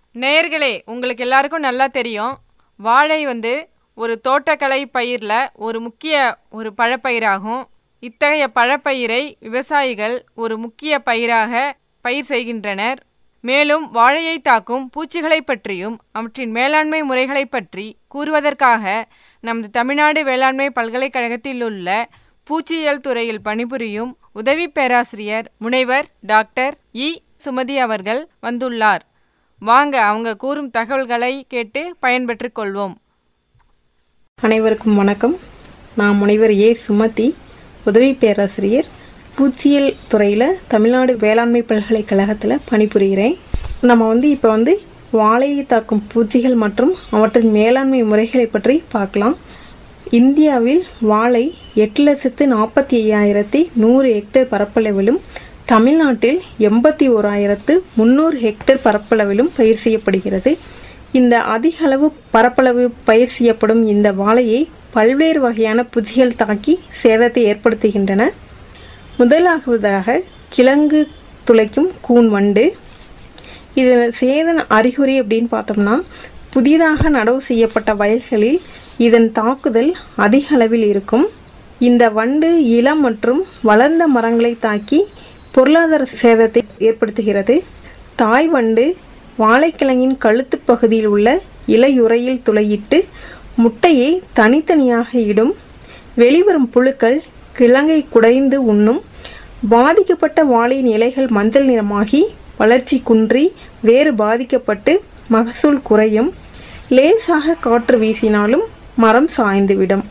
நேயர்களே உங்களுக்கு எல்லாருக்கும் நல்லா தெரியும் வாழை வந்து ஒரு தோட்டக்கலை பயிரில் ஒரு முக்கிய ஒரு பழப்பயிராகும் இத்தகைய பழப்பயிரை விவசாயிகள் ஒரு முக்கிய பயிராக பயிர் செய்கின்றனர் மேலும் வாழையை தாக்கும் பூச்சிகளை பற்றியும் அவற்றின் மேலாண்மை முறைகளை பற்றி கூறுவதற்காக நமது தமிழ்நாடு வேளாண்மை பல்கலைக்கழகத்தில் உள்ள பூச்சியியல் துறையில் பணிபுரியும் உதவி பேராசிரியர் முனைவர் டாக்டர் இ சுமதி அவர்கள் வந்துள்ளார் வாங்க அவங்க கூறும் தகவல்களை கேட்டு பயன்பெற்றுக் கொள்வோம் அனைவருக்கும் வணக்கம் நான் முனைவர் ஏ சுமதி உதவி பேராசிரியர் பூச்சியல் துறையில் தமிழ்நாடு வேளாண்மை பல்கலைக்கழகத்தில் பணிபுரிகிறேன் நம்ம வந்து இப்போ வந்து வாழையை தாக்கும் பூச்சிகள் மற்றும் அவற்றின் மேலாண்மை முறைகளை பற்றி பார்க்கலாம் இந்தியாவில் வாழை எட்டு லட்சத்து நாற்பத்தி ஐயாயிரத்தி நூறு ஹெக்டேர் பரப்பளவிலும் தமிழ்நாட்டில் எண்பத்தி ஓராயிரத்து முந்நூறு ஹெக்டேர் பரப்பளவிலும் பயிர் செய்யப்படுகிறது இந்த அதிக அளவு பரப்பளவு பயிர் செய்யப்படும் இந்த வாழையை பல்வேறு வகையான பூச்சிகள் தாக்கி சேதத்தை ஏற்படுத்துகின்றன முதலாவதாக கிழங்கு துளைக்கும் கூன் வண்டு இது சேதன அறிகுறி அப்படின்னு பார்த்தோம்னா புதிதாக நடவு செய்யப்பட்ட வயல்களில் இதன் தாக்குதல் அதிக அளவில் இருக்கும் இந்த வண்டு இளம் மற்றும் வளர்ந்த மரங்களை தாக்கி பொருளாதார சேதத்தை ஏற்படுத்துகிறது தாய் வண்டு வாழைக்கிழங்கின் கழுத்து பகுதியில் உள்ள இலையுறையில் துளையிட்டு முட்டையை தனித்தனியாக இடும் வெளிவரும் புழுக்கள் கிழங்கை குடைந்து உண்ணும் பாதிக்கப்பட்ட வாழையின் இலைகள் மஞ்சள் நிறமாகி வளர்ச்சி குன்றி வேறு பாதிக்கப்பட்டு மகசூல் குறையும் லேசாக காற்று வீசினாலும் மரம் சாய்ந்துவிடும்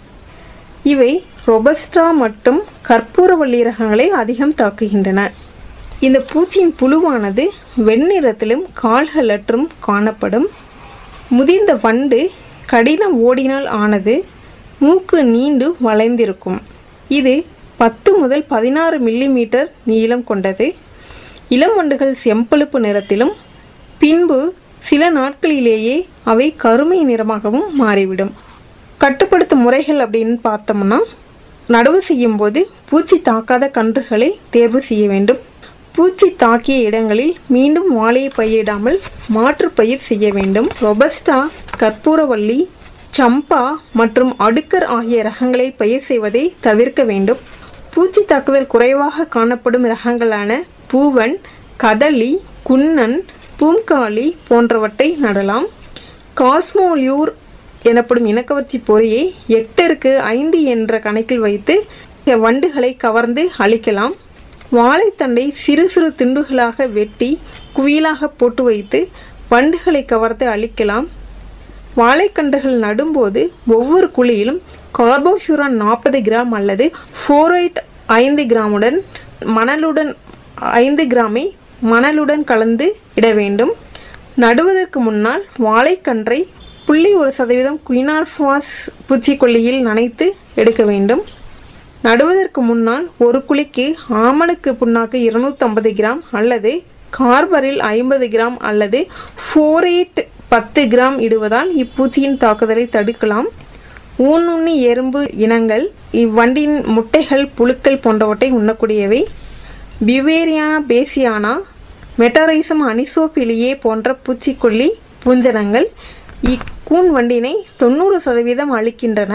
இவை ரொபஸ்டா மற்றும் கற்பூரவள்ளி ரகங்களை அதிகம் தாக்குகின்றன இந்த பூச்சியின் புழுவானது வெண்ணிறத்திலும் கால்களற்றும் காணப்படும் முதிர்ந்த வண்டு கடினம் ஓடினால் ஆனது மூக்கு நீண்டு வளைந்திருக்கும் இது பத்து முதல் பதினாறு மில்லிமீட்டர் நீளம் கொண்டது இளம் வண்டுகள் செம்பழுப்பு நிறத்திலும் பின்பு சில நாட்களிலேயே அவை கருமை நிறமாகவும் மாறிவிடும் கட்டுப்படுத்தும் முறைகள் அப்படின்னு பார்த்தோம்னா நடவு செய்யும்போது பூச்சி தாக்காத கன்றுகளை தேர்வு செய்ய வேண்டும் பூச்சி தாக்கிய இடங்களில் மீண்டும் வாழையை பயிரிடாமல் மாற்று பயிர் செய்ய வேண்டும் ரொபஸ்டா கற்பூரவள்ளி சம்பா மற்றும் அடுக்கர் ஆகிய ரகங்களை பயிர் செய்வதை தவிர்க்க வேண்டும் பூச்சி தாக்குதல் குறைவாக காணப்படும் ரகங்களான பூவன் கதலி குன்னன் பூங்காலி போன்றவற்றை நடலாம் காஸ்மோலியூர் எனப்படும் இனக்கவர்ச்சி பொறியை ஹெக்டருக்கு ஐந்து என்ற கணக்கில் வைத்து வண்டுகளை கவர்ந்து அழிக்கலாம் வாழைத்தண்டை சிறு சிறு துண்டுகளாக வெட்டி குவியலாக போட்டு வைத்து வண்டுகளை கவர்ந்து அழிக்கலாம் வாழைக்கன்றுகள் நடும்போது ஒவ்வொரு குழியிலும் கார்போஃபியூரான் நாற்பது கிராம் அல்லது ஃபோரைட் ஐந்து கிராமுடன் மணலுடன் ஐந்து கிராமை மணலுடன் கலந்து இட வேண்டும் நடுவதற்கு முன்னால் வாழைக்கன்றை புள்ளி ஒரு சதவீதம் குயினார்ஃபாஸ் பூச்சிக்கொல்லியில் நனைத்து எடுக்க வேண்டும் நடுவதற்கு முன்னால் ஒரு குழிக்கு ஆமணக்கு புண்ணாக்கு இருநூற்றம்பது கிராம் அல்லது கார்பரில் ஐம்பது கிராம் அல்லது ஃபோரேட் பத்து கிராம் இடுவதால் இப்பூச்சியின் தாக்குதலை தடுக்கலாம் ஊனுண்ணி எறும்பு இனங்கள் இவ்வண்டின் முட்டைகள் புழுக்கள் போன்றவற்றை உண்ணக்கூடியவை பிவேரியா பேசியானா மெட்டரைசம் அனிசோபிலியே போன்ற பூச்சிக்கொல்லி பூஞ்சனங்கள் இக்கூன் வண்டினை தொண்ணூறு சதவீதம் அளிக்கின்றன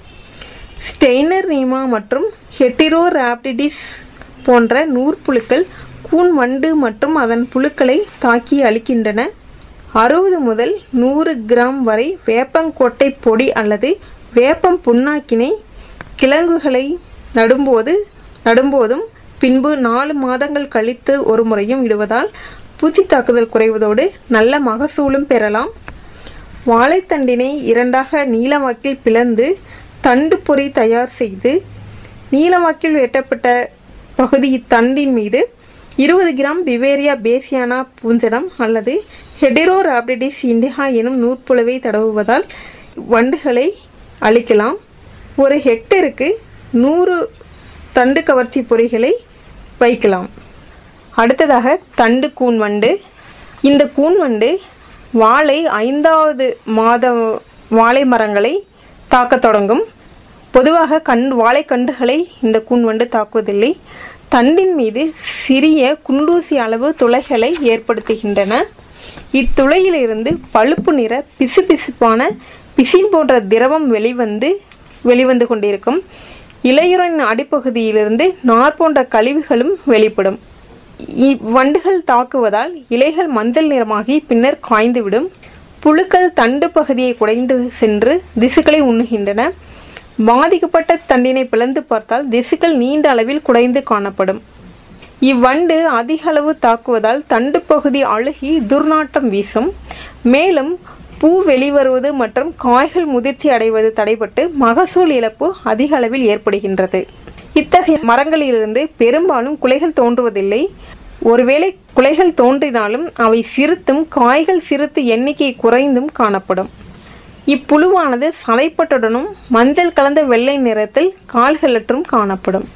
ஸ்டெய்னர் நீமா மற்றும் ஹெட்டிரோ ராப்டிடிஸ் போன்ற நூற்புழுக்கள் கூன் வண்டு மற்றும் அதன் புழுக்களை தாக்கி அழிக்கின்றன அறுபது முதல் நூறு கிராம் வரை வேப்பங்கொட்டை பொடி அல்லது வேப்பம் புண்ணாக்கினை கிழங்குகளை நடும்போது நடும்போதும் பின்பு நாலு மாதங்கள் கழித்து ஒரு முறையும் இடுவதால் பூச்சி தாக்குதல் குறைவதோடு நல்ல மகசூலும் பெறலாம் வாழைத்தண்டினை இரண்டாக நீளவாக்கில் பிளந்து தண்டு பொறி தயார் செய்து நீளவாக்கில் வெட்டப்பட்ட பகுதி தண்டின் மீது இருபது கிராம் பிவேரியா பேசியானா பூஞ்சனம் அல்லது ஹெடிரோ ராப்டிடிஸ் இண்டிகா எனும் நூற்புலவை தடவுவதால் வண்டுகளை அழிக்கலாம் ஒரு ஹெக்டருக்கு நூறு தண்டு கவர்ச்சி பொறிகளை வைக்கலாம் அடுத்ததாக தண்டு கூன் வண்டு இந்த கூன் வண்டு வாழை ஐந்தாவது மாத வாழை மரங்களை தாக்கத் தொடங்கும் பொதுவாக கண் வாழைக்கன்றுகளை இந்த கூன் வண்டு தாக்குவதில்லை தண்டின் மீது சிறிய குண்டூசி அளவு துளைகளை ஏற்படுத்துகின்றன இத்துளையிலிருந்து பழுப்பு நிற பிசுபிசுப்பான பிசின் போன்ற திரவம் வெளிவந்து வெளிவந்து கொண்டிருக்கும் இலையுறன் அடிப்பகுதியிலிருந்து நார் போன்ற கழிவுகளும் வெளிப்படும் இவ்வண்டுகள் தாக்குவதால் இலைகள் மஞ்சள் நிறமாகி பின்னர் காய்ந்துவிடும் புழுக்கள் தண்டு பகுதியை குடைந்து சென்று திசுக்களை உண்ணுகின்றன பாதிக்கப்பட்ட தண்டினை பிளந்து பார்த்தால் திசுக்கள் நீண்ட அளவில் குடைந்து காணப்படும் இவ்வண்டு அதிக அளவு தாக்குவதால் தண்டு பகுதி அழுகி துர்நாற்றம் வீசும் மேலும் பூ வெளிவருவது மற்றும் காய்கள் முதிர்ச்சி அடைவது தடைபட்டு மகசூல் இழப்பு அதிக அளவில் ஏற்படுகின்றது இத்தகைய மரங்களிலிருந்து பெரும்பாலும் குலைகள் தோன்றுவதில்லை ஒருவேளை குலைகள் தோன்றினாலும் அவை சிறுத்தும் காய்கள் சிறுத்து எண்ணிக்கை குறைந்தும் காணப்படும் இப்புழுவானது சதைப்பட்டுடனும் மஞ்சள் கலந்த வெள்ளை நிறத்தில் கால்களற்றும் காணப்படும்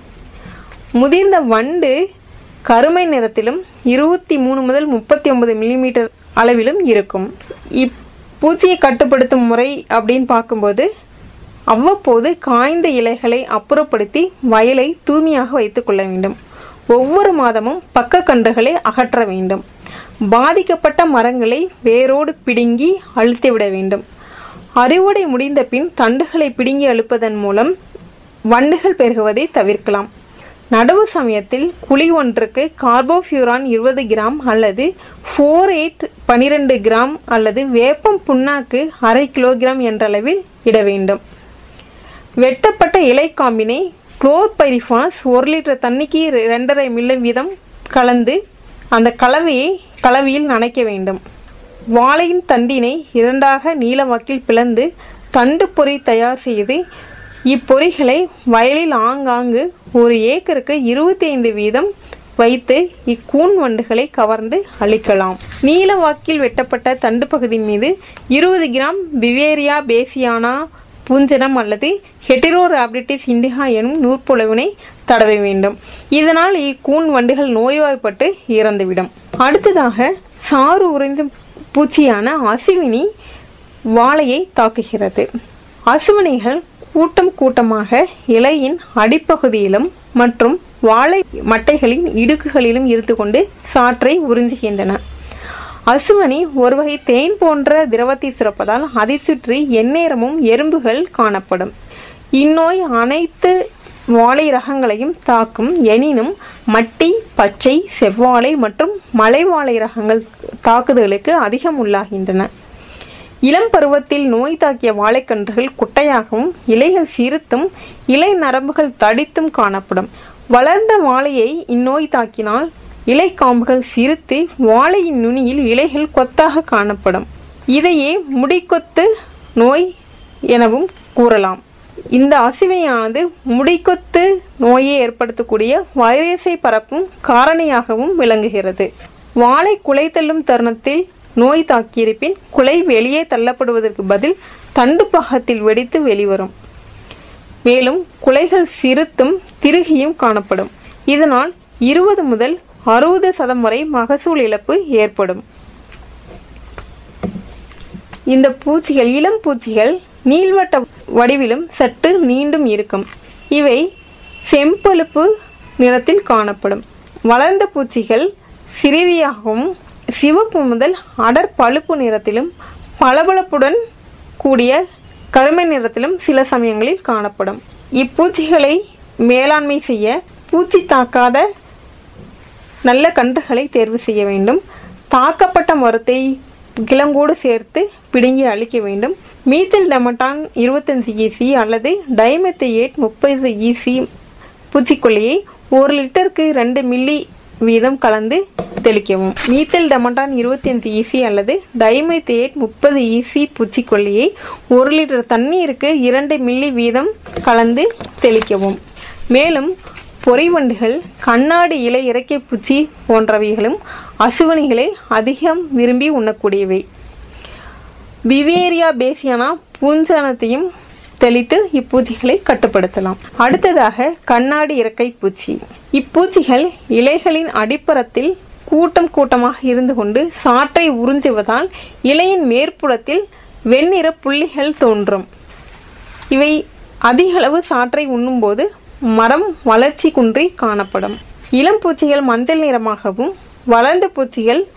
முதிர்ந்த வண்டு கருமை நிறத்திலும் இருபத்தி மூணு முதல் முப்பத்தி ஒன்பது மில்லிமீட்டர் அளவிலும் இருக்கும் இப்பூச்சியை கட்டுப்படுத்தும் முறை அப்படின்னு பார்க்கும்போது அவ்வப்போது காய்ந்த இலைகளை அப்புறப்படுத்தி வயலை தூய்மையாக வைத்துக்கொள்ள வேண்டும் ஒவ்வொரு மாதமும் பக்க கன்றுகளை அகற்ற வேண்டும் பாதிக்கப்பட்ட மரங்களை வேரோடு பிடுங்கி அழுத்திவிட வேண்டும் அறுவடை முடிந்த பின் தண்டுகளை பிடுங்கி அழுப்பதன் மூலம் வண்டுகள் பெருகுவதை தவிர்க்கலாம் நடவு சமயத்தில் குழி ஒன்றுக்கு கார்போஃபியூரான் இருபது கிராம் அல்லது ஃபோர் எயிட் பனிரெண்டு கிராம் அல்லது வேப்பம் புண்ணாக்கு அரை கிலோகிராம் என்ற அளவில் இட வேண்டும் வெட்டப்பட்ட இலைக்காம்பினை குளோர்பைரிஃபாஸ் ஒரு லிட்டர் தண்ணிக்கு ரெண்டரை மில்லி வீதம் கலந்து அந்த கலவையை கலவையில் நனைக்க வேண்டும் வாழையின் தண்டினை இரண்டாக நீளவாக்கில் பிளந்து தண்டு பொறி தயார் செய்து இப்பொறிகளை வயலில் ஆங்காங்கு ஒரு ஏக்கருக்கு இருபத்தி ஐந்து வீதம் வைத்து இக்கூன் வண்டுகளை கவர்ந்து அழிக்கலாம் நீளவாக்கில் வெட்டப்பட்ட தண்டு பகுதி மீது இருபது கிராம் பிவேரியா பேசியானா பூஞ்சனம் அல்லது ஹெட்டிரோராபிடிஸ் இண்டிகா எனும் நூற்புழவினை தடவ வேண்டும் இதனால் இக்கூன் வண்டுகள் நோய்வாய்ப்பட்டு இறந்துவிடும் அடுத்ததாக சாறு உறைந்த பூச்சியான அசுவினி வாழையை தாக்குகிறது அசுவினிகள் கூட்டம் கூட்டமாக இலையின் அடிப்பகுதியிலும் மற்றும் வாழை மட்டைகளின் இடுக்குகளிலும் இருந்து கொண்டு சாற்றை உறிஞ்சுகின்றன அசுவனி ஒரு வகை தேன் போன்ற திரவத்தை சுரப்பதால் அதை சுற்றி எந்நேரமும் எறும்புகள் காணப்படும் இந்நோய் அனைத்து வாழை ரகங்களையும் தாக்கும் எனினும் மட்டி பச்சை செவ்வாழை மற்றும் மலை வாழை ரகங்கள் தாக்குதலுக்கு அதிகம் உள்ளாகின்றன இளம் பருவத்தில் நோய் தாக்கிய வாழைக்கன்றுகள் குட்டையாகவும் இலைகள் சிறுத்தும் இலை நரம்புகள் தடித்தும் காணப்படும் வளர்ந்த வாழையை இந்நோய் தாக்கினால் இலைக்காம்புகள் சிறுத்து வாழையின் நுனியில் இலைகள் கொத்தாக காணப்படும் இதையே முடிக்கொத்து நோய் எனவும் கூறலாம் இந்த அசுவையானது முடிக்கொத்து நோயை ஏற்படுத்தக்கூடிய வைரஸை பரப்பும் காரணியாகவும் விளங்குகிறது வாழை குலை தள்ளும் தருணத்தில் நோய் தாக்கியிருப்பின் குலை வெளியே தள்ளப்படுவதற்கு பதில் தண்டு பாகத்தில் வெடித்து வெளிவரும் மேலும் குலைகள் சிறுத்தும் திருகியும் காணப்படும் இதனால் இருபது முதல் அறுபது சதம் வரை மகசூல் இழப்பு ஏற்படும் இந்த பூச்சிகள் இளம் பூச்சிகள் நீள்வட்ட வடிவிலும் சற்று நீண்டும் இருக்கும் இவை செம்பழுப்பு நிறத்தில் காணப்படும் வளர்ந்த பூச்சிகள் சிறிவியாகவும் சிவப்பு முதல் அடர் பழுப்பு நிறத்திலும் பளபளப்புடன் கூடிய கருமை நிறத்திலும் சில சமயங்களில் காணப்படும் இப்பூச்சிகளை மேலாண்மை செய்ய பூச்சி தாக்காத நல்ல கன்றுகளை தேர்வு செய்ய வேண்டும் தாக்கப்பட்ட மரத்தை கிழங்கோடு சேர்த்து பிடுங்கி அழிக்க வேண்டும் மீத்தில் டெமட்டான் இருபத்தஞ்சு ஈசி அல்லது டைமெத்தையேட் முப்பது ஈசி பூச்சிக்கொல்லியை ஒரு லிட்டருக்கு ரெண்டு மில்லி வீதம் கலந்து தெளிக்கவும் மீத்தில் டெமட்டான் இருபத்தி அஞ்சு ஈசி அல்லது டைமைத்தேட் முப்பது ஈசி பூச்சிக்கொல்லியை ஒரு லிட்டர் தண்ணீருக்கு இரண்டு மில்லி வீதம் கலந்து தெளிக்கவும் மேலும் பொறிவண்டுகள் கண்ணாடி இலை இறக்கை பூச்சி போன்றவைகளும் அசுவனிகளை அதிகம் விரும்பி உண்ணக்கூடியவை பிவேரியா பேசியானா பூஞ்சனத்தையும் தெளித்து இப்பூச்சிகளை கட்டுப்படுத்தலாம் அடுத்ததாக கண்ணாடி இறக்கை பூச்சி இப்பூச்சிகள் இலைகளின் அடிப்பரத்தில் கூட்டம் கூட்டமாக இருந்து கொண்டு சாற்றை உறிஞ்சுவதால் இலையின் மேற்புறத்தில் வெண்ணிற புள்ளிகள் தோன்றும் இவை அதிக அளவு சாற்றை உண்ணும்போது மரம் வளர்ச்சி குன்றி காணப்படும் இளம் பூச்சிகள் மஞ்சள் நிறமாகவும் வளர்ந்த பூச்சிகள்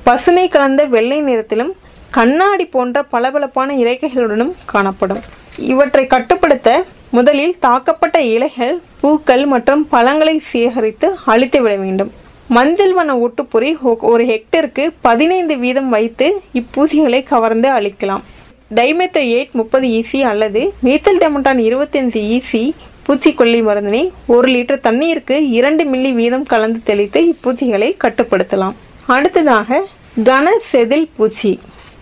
பசுமை கலந்த வெள்ளை நிறத்திலும் கண்ணாடி போன்ற பளபளப்பான இறக்கைகளுடனும் காணப்படும் இவற்றை கட்டுப்படுத்த முதலில் தாக்கப்பட்ட இலைகள் பூக்கள் மற்றும் பழங்களை சேகரித்து அழித்து விட வேண்டும் மஞ்சள் வண்ண ஒட்டுப்பொறி ஒ- ஒரு ஹெக்டருக்கு பதினைந்து வீதம் வைத்து இப்பூச்சிகளை கவர்ந்து அழிக்கலாம் டைமெத்தோ எயிட் முப்பது ஈசி அல்லது மீத்தல் டெமட்டான் இருபத்தஞ்சு ஈசி பூச்சிக்கொல்லி மருந்தினை ஒரு லிட்டர் தண்ணீருக்கு இரண்டு மில்லி வீதம் கலந்து தெளித்து இப்பூச்சிகளை கட்டுப்படுத்தலாம் அடுத்ததாக கன செதில் பூச்சி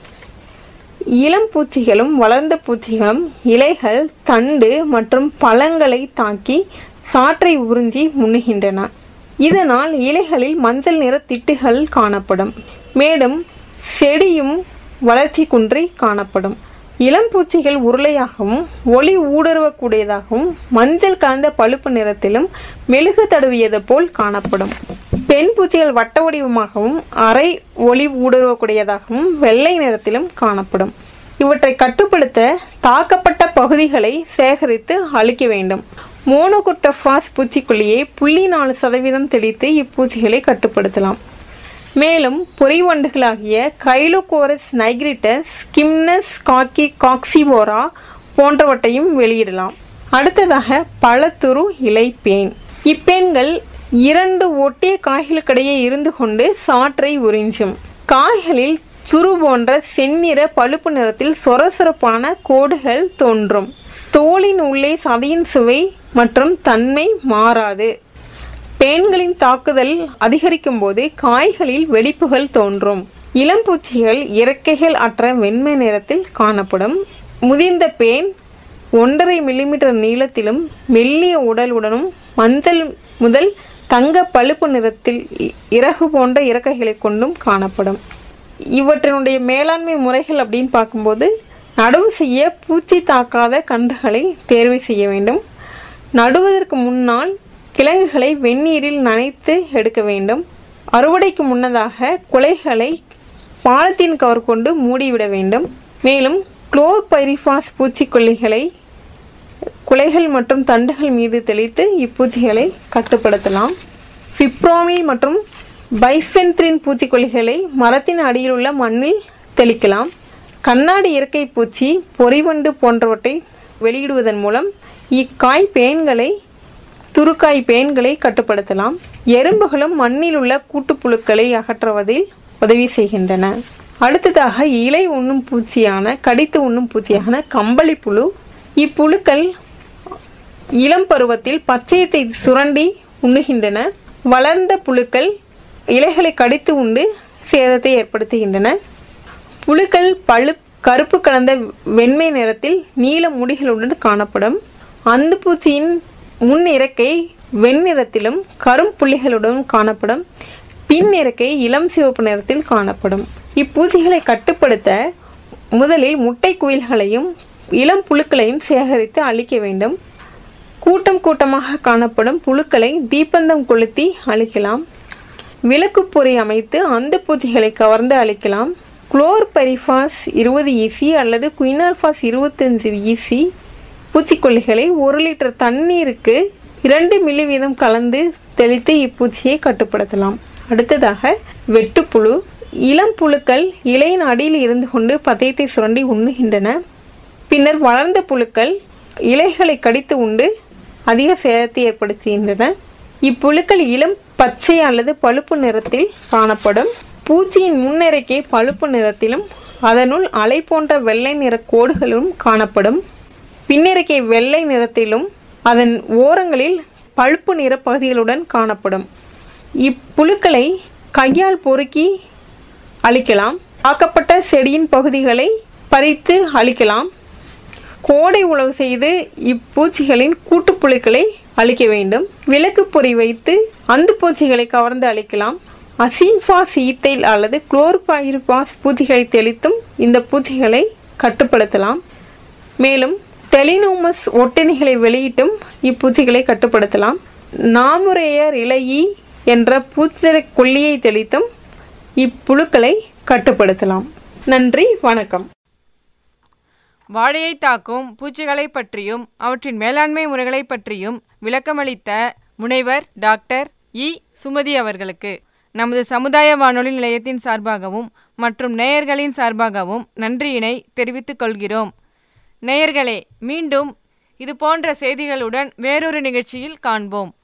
இளம் பூச்சிகளும் வளர்ந்த பூச்சிகளும் இலைகள் தண்டு மற்றும் பழங்களை தாக்கி சாற்றை உறிஞ்சி முன்னுகின்றன இதனால் இலைகளில் மஞ்சள் நிற திட்டுகள் காணப்படும் மேலும் செடியும் வளர்ச்சி குன்றி காணப்படும் இளம் பூச்சிகள் உருளையாகவும் ஒளி ஊடுருவக்கூடியதாகவும் மஞ்சள் கலந்த பழுப்பு நிறத்திலும் மெழுகு தடவியது போல் காணப்படும் பெண் பூச்சிகள் வட்ட வடிவமாகவும் அரை ஒளி ஊடுருவக்கூடியதாகவும் வெள்ளை நிறத்திலும் காணப்படும் இவற்றை கட்டுப்படுத்த தாக்கப்பட்ட பகுதிகளை சேகரித்து அழிக்க வேண்டும் மோனோகுட்டோபாஸ் பூச்சிக்கொல்லியை புள்ளி நாலு சதவீதம் தெளித்து இப்பூச்சிகளை கட்டுப்படுத்தலாம் மேலும் பொறிவண்டுகளாகிய கைலோகோரஸ் நைக்ரிட்டஸ் கிம்னஸ் காக்கி காக்சிவோரா போன்றவற்றையும் வெளியிடலாம் அடுத்ததாக பழத்துரு இலை பேன் இப்பேன்கள் இரண்டு ஒட்டிய காய்களுக்கிடையே இருந்து கொண்டு சாற்றை உறிஞ்சும் காய்களில் துரு போன்ற செந்நிற பழுப்பு நிறத்தில் சொரசொரப்பான கோடுகள் தோன்றும் தோலின் உள்ளே சதையின் சுவை மற்றும் தன்மை மாறாது பேன்களின் தாக்குதல் அதிகரிக்கும் போது காய்களில் வெடிப்புகள் தோன்றும் இளம்பூச்சிகள் இறக்கைகள் அற்ற வெண்மை நிறத்தில் காணப்படும் முதிர்ந்த பேன் ஒன்றரை மில்லிமீட்டர் நீளத்திலும் மெல்லிய உடலுடனும் மஞ்சள் முதல் தங்க பழுப்பு நிறத்தில் இ- இறகு போன்ற இறக்கைகளை கொண்டும் காணப்படும் இவற்றினுடைய மேலாண்மை முறைகள் அப்படின்னு பார்க்கும்போது நடவு செய்ய பூச்சி தாக்காத கன்றுகளை தேர்வு செய்ய வேண்டும் நடுவதற்கு முன்னால் கிழங்குகளை வெந்நீரில் நனைத்து எடுக்க வேண்டும் அறுவடைக்கு முன்னதாக குலைகளை பாலத்தீன் கவர் கொண்டு மூடிவிட வேண்டும் மேலும் குளோர்பைரிஃபாஸ் பூச்சிக்கொல்லிகளை குலைகள் மற்றும் தண்டுகள் மீது தெளித்து இப்பூச்சிகளை கட்டுப்படுத்தலாம் ஃபிப்ரோமில் மற்றும் பைஃபென்த்ரின் பூச்சிக்கொல்லிகளை மரத்தின் அடியில் உள்ள மண்ணில் தெளிக்கலாம் கண்ணாடி இறக்கை பூச்சி பொறிவண்டு போன்றவற்றை வெளியிடுவதன் மூலம் இக்காய் பேன்களை துருக்காய் பேன்களை கட்டுப்படுத்தலாம் எறும்புகளும் மண்ணில் உள்ள கூட்டுப்புழுக்களை அகற்றுவதில் உதவி செய்கின்றன அடுத்ததாக இலை உண்ணும் பூச்சியான கடித்து உண்ணும் பூச்சியான கம்பளிப்புழு இப்புழுக்கள் இளம் பருவத்தில் பச்சையத்தை சுரண்டி உண்ணுகின்றன வளர்ந்த புழுக்கள் இலைகளை கடித்து உண்டு சேதத்தை ஏற்படுத்துகின்றன புழுக்கள் பழு கருப்பு கலந்த வெண்மை நிறத்தில் நீல முடிகளுடன் காணப்படும் அந்த பூச்சியின் முன் இறக்கை வெண்ணிறத்திலும் கரும்புள்ளிகளுடன் காணப்படும் பின் இறக்கை இளம் சிவப்பு நிறத்தில் காணப்படும் இப்பூச்சிகளை கட்டுப்படுத்த முதலில் முட்டை குயில்களையும் இளம் புழுக்களையும் சேகரித்து அழிக்க வேண்டும் கூட்டம் கூட்டமாக காணப்படும் புழுக்களை தீப்பந்தம் கொளுத்தி அழிக்கலாம் விளக்கு பொறி அமைத்து அந்த பூச்சிகளை கவர்ந்து அழிக்கலாம் குளோர்பரிஃபாஸ் இருபது ஈசி அல்லது குயினால்பாஸ் இருபத்தஞ்சு ஈசி பூச்சிக்கொல்லிகளை ஒரு லிட்டர் தண்ணீருக்கு இரண்டு மில்லி வீதம் கலந்து தெளித்து இப்பூச்சியை கட்டுப்படுத்தலாம் அடுத்ததாக வெட்டுப்புழு இளம் புழுக்கள் இலையின் அடியில் இருந்து கொண்டு பதயத்தை சுரண்டி உண்ணுகின்றன பின்னர் வளர்ந்த புழுக்கள் இலைகளை கடித்து உண்டு அதிக சேதத்தை ஏற்படுத்துகின்றன இப்புழுக்கள் இளம் பச்சை அல்லது பழுப்பு நிறத்தில் காணப்படும் பூச்சியின் முன்னிறக்கை பழுப்பு நிறத்திலும் அதனுள் அலை போன்ற வெள்ளை நிற கோடுகளும் காணப்படும் பின்னிறக்கை வெள்ளை நிறத்திலும் அதன் ஓரங்களில் பழுப்பு நிற பகுதிகளுடன் காணப்படும் இப்புழுக்களை கையால் பொறுக்கி அழிக்கலாம் தாக்கப்பட்ட செடியின் பகுதிகளை பறித்து அழிக்கலாம் கோடை உழவு செய்து இப்பூச்சிகளின் கூட்டுப்புழுக்களை அழிக்க வேண்டும் விளக்கு பொறி வைத்து அந்த பூச்சிகளை கவர்ந்து அழிக்கலாம் அசீன்பாஸ் ஈத்தைல் அல்லது குளோர்பாயிர்பாஸ் பூச்சிகளை தெளித்தும் இந்த பூச்சிகளை கட்டுப்படுத்தலாம் மேலும் டெலினோமஸ் ஒட்டணிகளை வெளியிட்டும் இப்பூச்சிகளை கட்டுப்படுத்தலாம் நாமுரேயர் இலையி என்ற பூச்சிர கொல்லியை தெளித்தும் இப்புழுக்களை கட்டுப்படுத்தலாம் நன்றி வணக்கம் வாழையை தாக்கும் பூச்சிகளை பற்றியும் அவற்றின் மேலாண்மை முறைகளை பற்றியும் விளக்கமளித்த முனைவர் டாக்டர் இ சுமதி அவர்களுக்கு நமது சமுதாய வானொலி நிலையத்தின் சார்பாகவும் மற்றும் நேயர்களின் சார்பாகவும் நன்றியினை தெரிவித்துக் கொள்கிறோம் நேயர்களே மீண்டும் இது போன்ற செய்திகளுடன் வேறொரு நிகழ்ச்சியில் காண்போம்